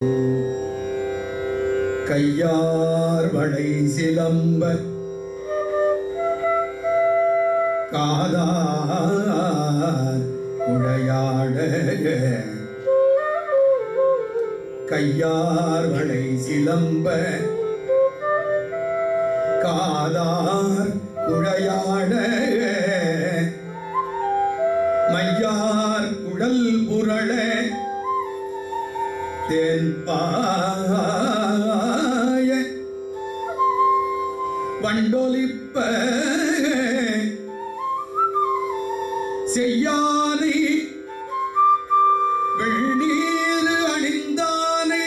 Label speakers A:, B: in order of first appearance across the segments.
A: கையார் வளை சிலம்ப காதார் உடையாட கையார் வளை சிலம்ப காதார் குழையாட மையார் குழல் புரள தென்பாய வண்டொலிப்ப செய்யானை வெண்ணீர் அணிந்தானே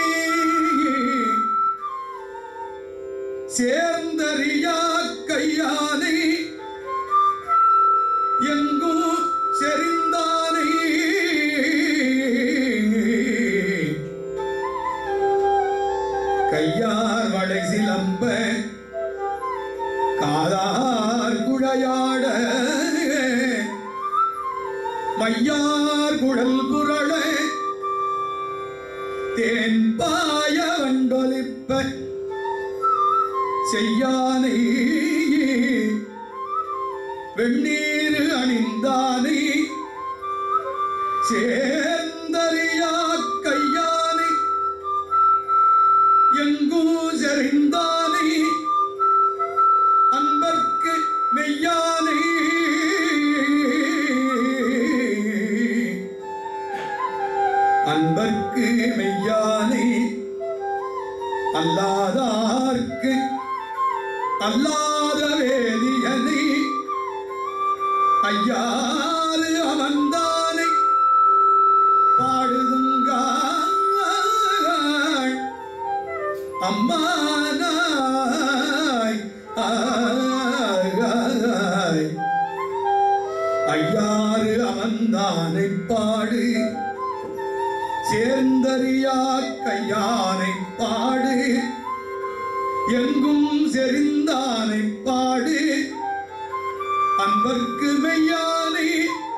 A: சேர்ந்தறியா கையானை எங்கும் செறிந்தானே கையார் வளை சிலம்ப காதார் குழையாட மையார் குழல் புரள தேன்பாய வண்டொலிப்ப செய்யானை வெண்ணீர் அணிந்தானை சேர்ந்தறியா கையானை எங்கும் செறிந்தானை அன்பர்க்கு மெய்யானை அன்பர்க்கு மெய்யானை அல்லாதார்க்கு அல்லாத வேதியனை ஐயாறு அமர்ந்தானை பாடுதுங்காள் அம்மானாய் ஆய். ஐயாறு அமர்ந்தானை பாடு சேர்ந்தறியா கையானை பாடு எங்கும் செறிந்தானை பாடு அன்பர்க்கு மெய்யானை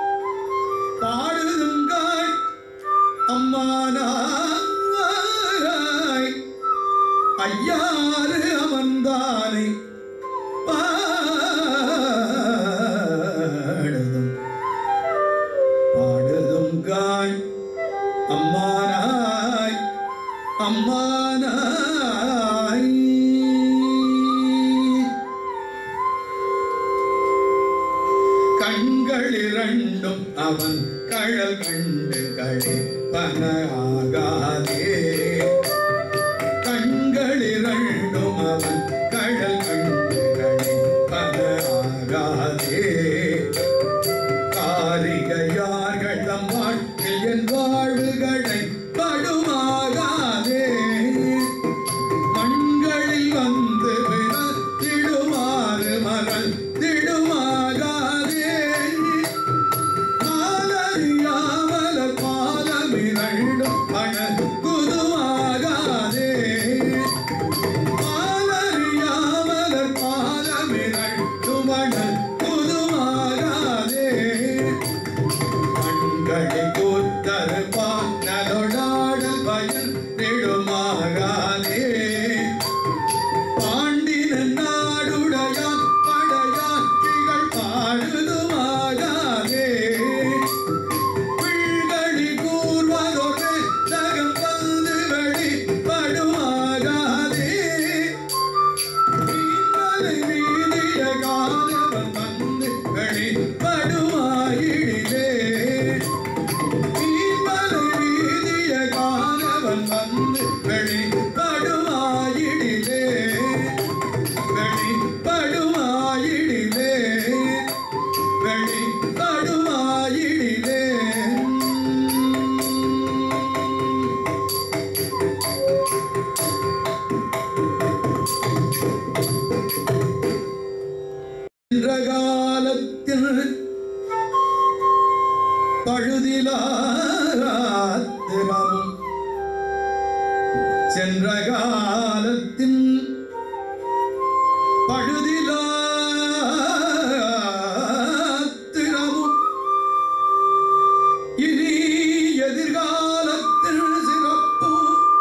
A: பாடுதுங்கள் அம்மானாய் ஐயாறு அமர்ந்தானை பாடுதும் பாடுதும் காண் அம்மானாய் அம்மானாய் கண்கள் இரண்டும் அவன் கழல் கண்டு கழிப்பன ஆகாதே கண்கள் இரண்டும் அவன் கழல் கண்டு கழிப்பன ஆகாதே காரிகையார்கள் தம் வாழ்க்கையில் என் வாழ்வுகளை படுமாகாதே மண்களில் வந்து திடுமாறு மகள் திடுமாகாதே மாலறியாமல பாலமிரண்டும் மணல் குதுமாகாதே மாலறியாமலர் பாலமிரண்டும் மணல் குதுமாகாதே கண்களை கூத்தரு பாடல் பயன் நெடுமாகாதே பாண்டின நாடுடையான் படையாட்சிகள் பாடுதுமாகாதே பிள்களி கூர்வதொரு நகம் வந்து வெளி படுமாகாதே மீன்மலை வீதிய காலவன் வந்து வெளி படுமாயிடிலே மீன்மலை வீதிய காலவன் வந்து வெளி படுமாயிடிலே வெளி படுமாயிடிலே வெளி படுமாயிடிலே சென்ற காலத்தில் பழுதிலாத்திரமும் சென்ற காலத்தின் பழுதிலாத்திரமும் இனி எதிர்காலத்தில் சிறப்பு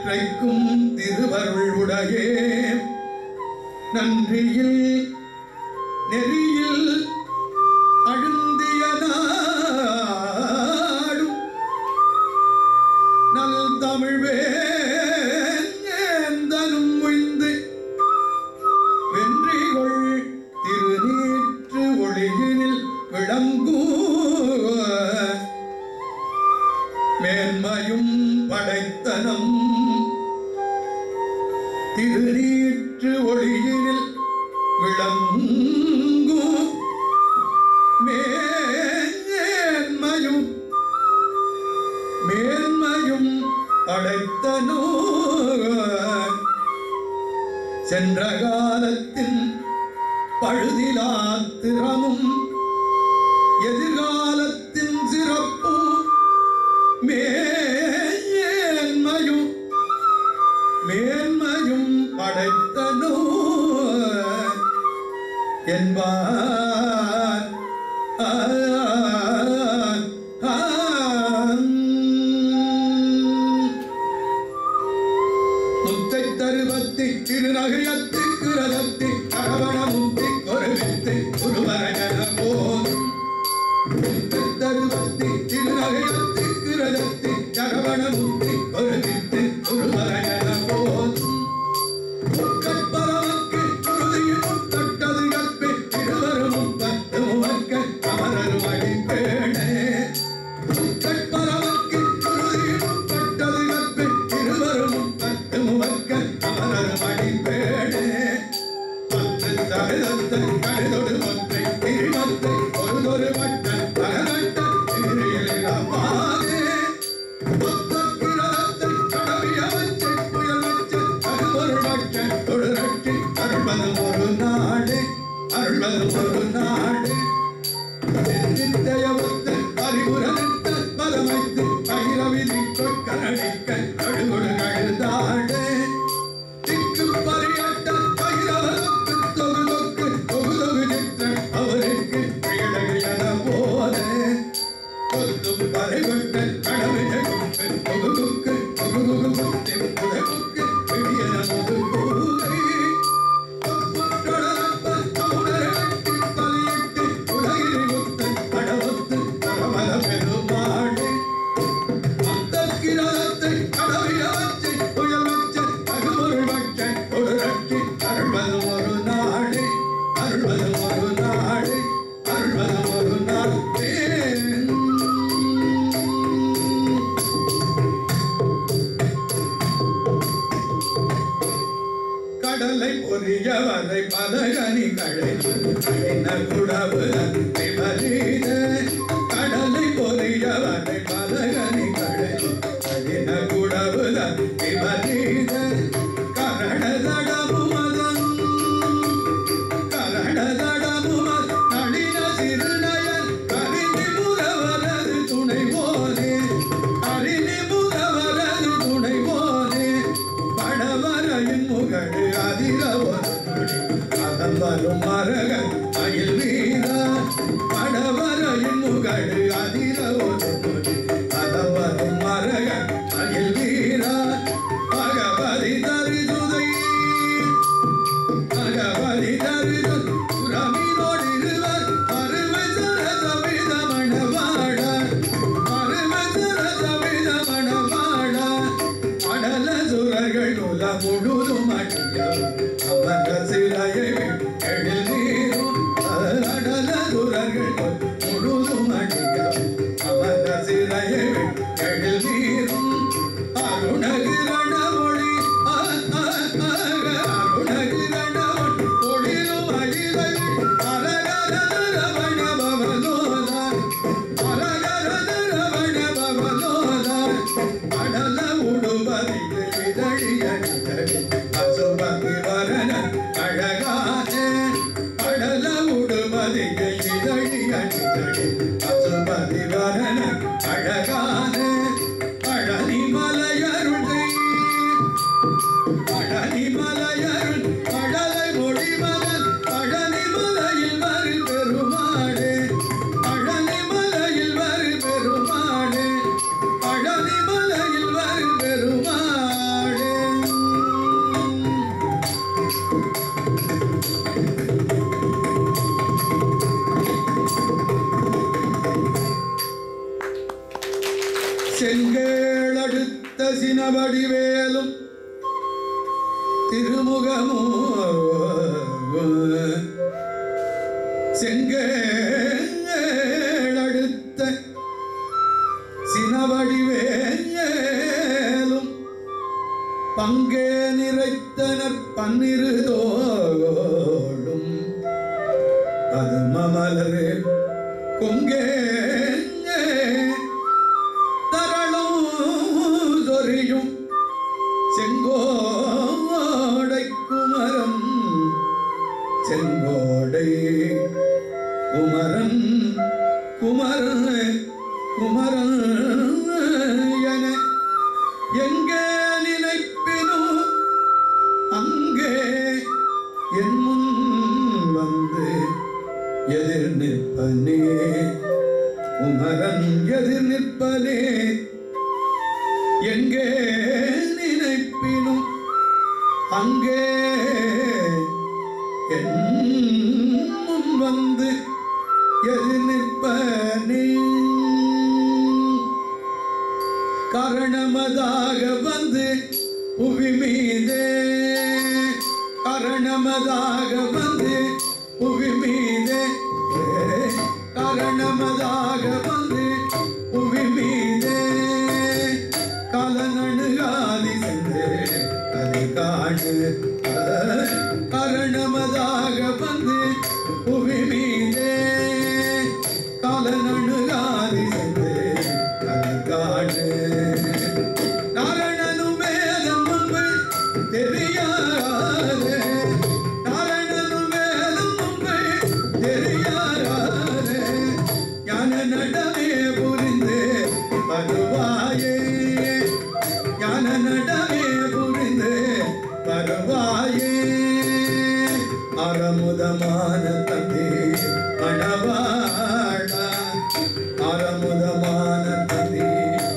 A: இற்றைக்கும் திருவருள் உடையே நன்றியில் நெறியில் அழுந்திய நாடும் நல் தமிழ் வேந்தனும் உய்ந்து வென்றிகொள் திருநீற்று ஒளியினில் விளங்கும் மேன்மையும் படைத்தனம் திருநீற்று ஒளியினில் விளங்கும் மேன்மையும் மேன்மையும் படைத்தனோ சென்ற காலத்தின் பழுதிலாத்திரமும் எதிர்காலத்தின் சிறப்பும் மேன்மையும் மேன்மையும் படைத்தனோ என்பார் ஆ, ஆ, முத்தை தருவத்தி திருநகையத்தி கிரதத்தி கரவண முத்தி கொருவித்து குருவரகன போதும் முத்தை தருவத்தி திருநகையத்தி கிரதத்தி கரவண முத்தி கொருவித்து குருவரகன போதும் முக்கட்பரமக்கு குருதியில் முத்தட்டது கற்பே இருவரும் பத்து முவக்க அமரரும் அடிப்பேனே முக்கட்பரமக்கு குருதியில் முத்தட்டது கற்பே இருவரும் பத்து முவக்க அமரரும் அடிப்பேனே பத்து தகதத்தை கழுதொடு ஒற்றை திரிமத்தை ஒருதொரு வட்ட தகரட்ட திரியிலாமாதே பத்தக்கிரதத்தை கடவிய வச்சை புயல் வச்சை அருவொரு வச்சை தொடுரட்டி அருள்வது ஒரு நாடு அருள்வது ஒரு நாடு நித்தியவத்து அறிவுரனித்த பதமைத்து பைரவிதி கொட்கரடிக்க அழுகுடு கழுதாடு திக்கு பரியாட்ட பைரவனுக்கு தொகு தொக்கு தொகு தொகு நிற்ற அவருக்கு பிழகையன போதே கொத்தும் பறைகொட்ட கடமைய குக்கு தொகு குக்கு தொகு குகு குத்தி புதகுக்கு பிடியன முது கூகை கடலை பொறியவரை பலகனி கழை குடவு விபரீத கடலை பொறியவரை பலகனி கழை அடின குடவு விபரீத கரணதடமுமதன் கரணதடமுமத் நளின சிறுநயன் கரிணி முகவரது துணை போலே கரிணி முகவரது துணை போலே படவரையின் முகடு அதிர ஒரு நொடி அதன் வரும் மரகன் மயில் வீர படவரையின் முகடு அதிர ஒரு நொடி அதன் வரும் மரகன் மயில் வீர பகவதி தரிதுதை பகவதி தரிது புறமினோடு இருவர் அருமை சரசவித மணவாழ அருமை சரசவித மணவாழ அடல சுரர்கள் உல முழுதும் அடியும் அமர்ந்த சிலையை எழில் நீரும் அடல சுரர்கள் முழுதும் அடியும் அமர்ந்த சிலையை எழில் நீரும் அருணகிரண ஒளி ஆ, ஆ, ஆ, அருணகிரண ஒளி ஒளிரும் அகிலை அரகர ரமண பவனோதா அரகர ரமண பவனோதா அடல உடுபதிக்கு இதழியடித்தடி அசுபதி வரண அழகானே அடல உடுபதிக்கு இதழியடித்தடி அசுபதி வரண அழகானே பழனி மலையருளை பழனி மலையருள் பழலை மொழிமதன் பழனி மலையில் வரு பெருமாளே பழனி மலையில் வரு பெருமாளே பழனி மலையில் வரு பெருமாளே நிறைத்த சினவடிவேலும் திருமுகமோ செங்கேளடுத்த சினவடிவேலும் பங்கே நிறைத்தனர் பன்னிருதோடும் அது மமலரே கொங்கே தரளும் சொரியும் செங்கோடை குமரம் செங்கோடை குமரன் குமரன் குமரன் என எங்கே நினைப்பினும் அங்கே என் முன் வந்து எதிர் நிற்பனே குமரன் எதிர் நிற்பனே எங்கே நினைப்பினும் அங்கே என் முன் வந்து எதிர் நிற்பனே காரணமதாக வந்து புவி மீதே காரணமதாக வந்து புவி மீதே காரணமதாக வந்து புவி மீதே கலனணுகாதி சென்று அதை காணு காரணமதாக வந்து புவி மீதே கலனணுகாதி சென்று அதை காணு நாரணனும் வேதம் முன்பு தெரியாது நாரணனும் வேதம் முன்பு தெரியாது ஞான நடமே புரிந்து வருவாயே ஞான நடமே புரிந்து வருவாயே அறமுதமான தந்தி மணவாடா அறமுதமான தந்தி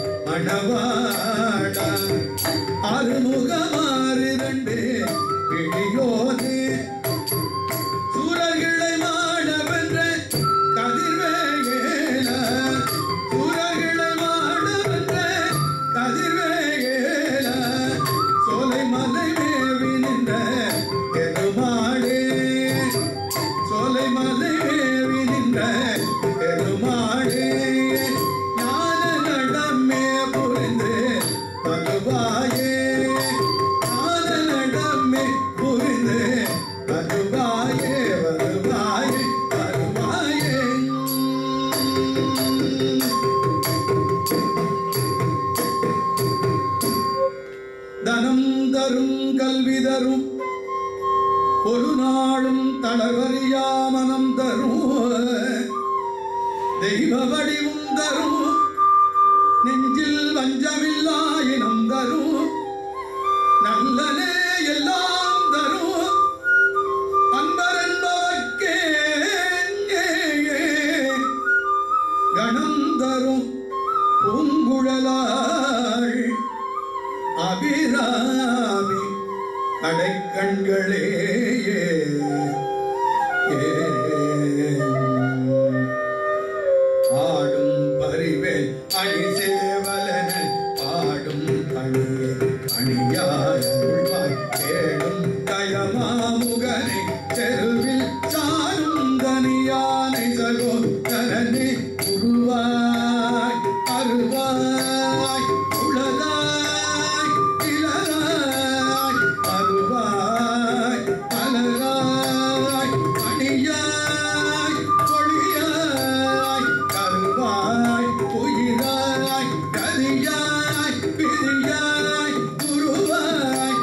A: மணவாடா அறுமுகமாறு ரெண்டு கிளியோனே சூரர்களை மாடவென்ற கதிர்வேகேல சூரர்களை மாடவென்ற கதிர்வேகேல சோலை மலை மேவி நின்ற பெருமாளே சோலை மலை மேவி நின்ற பெருமாளே ஞான நடமே புரிந்து வருவாயே ஞான நடமே புரிந்து வருவாயே வருவாயே வருவாயே தனம் தரும் கல்வி தரும் ஒரு நாளும் தளர்வறியா மனம் தரும் தெய்வ வடிவும் தரும் நெஞ்சில் வஞ்சமில்லா இனம் தரும் நல்லனே எல்லாம் தரும் அன்பரன்பவர்க்கே கணம் தரும் பூங்குழலாள் அபிராமி கடைக்கண்களே ஆடும் பரிவேல் அணி சேவலன ஆடும் அணியே அணியாய் கேடும் கயமாமுகனை தெருவில் சாரும் தனியானை சகோதரனே உருவாய் அருவாய் உளதாய் இளராய் அருவாய் அலராய் அணியாய் பொழியாய் கருவாய் உயிராய் கரியாய் பிரியாய் குருவாய்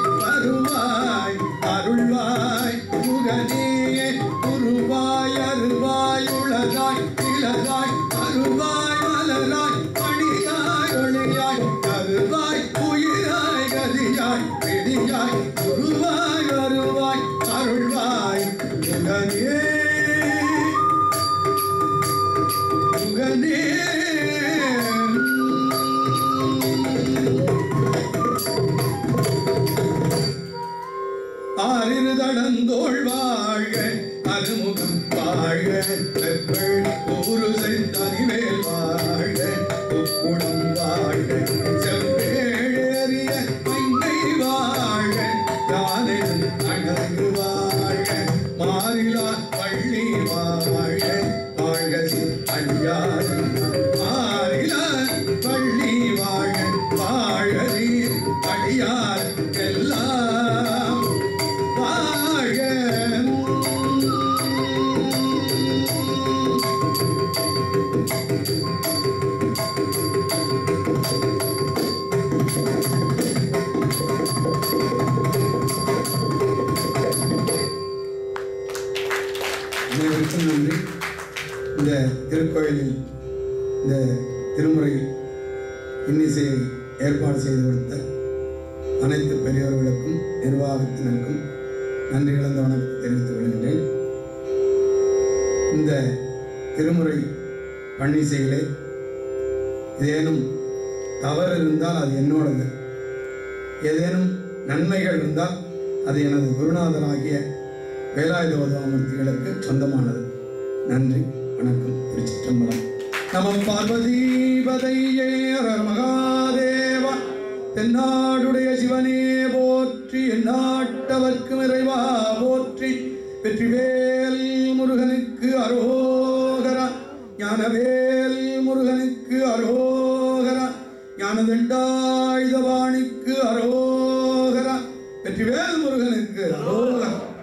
A: அடியார்க்கெல்லாம் வாழ்க அனைவருக்கும் நன்றி இந்த திருக்கோயிலில் இந்த திருமுறையில் இன்னிசையை ஏற்பாடு செய்து கொடுத்த அனைத்து பெரியவர்களுக்கும் நிர்வாகத்தினருக்கும் நன்றி கலந்த வணக்கத்தை தெரிவித்துக் கொள்கின்றேன் இந்த திருமுறை பன்னிசையிலே ஏதேனும் தவறு இருந்தால் அது என்னோடது ஏதேனும் நன்மைகள் இருந்தால் அது எனது குருநாதராகிய வேலாயுத உதவமூர்த்திகளுக்கு சொந்தமானது நன்றி வணக்கம் திருச்சிற்றம்பலம் நம பார்வதி பதையே ஹர மகாதேவா தென்னாடுடைய சிவனே போற்றி எந்நாட்டவர்க்கும் இறைவா போற்றி வெற்றிவேல் முருகனுக்கு அரோகரா ஞானவேல் முருகனுக்கு அரோகரா ஞானதண்டாயுதபாணிக்கு அரோகரா வெற்றிவேல் முருகனுக்கு அரோகரா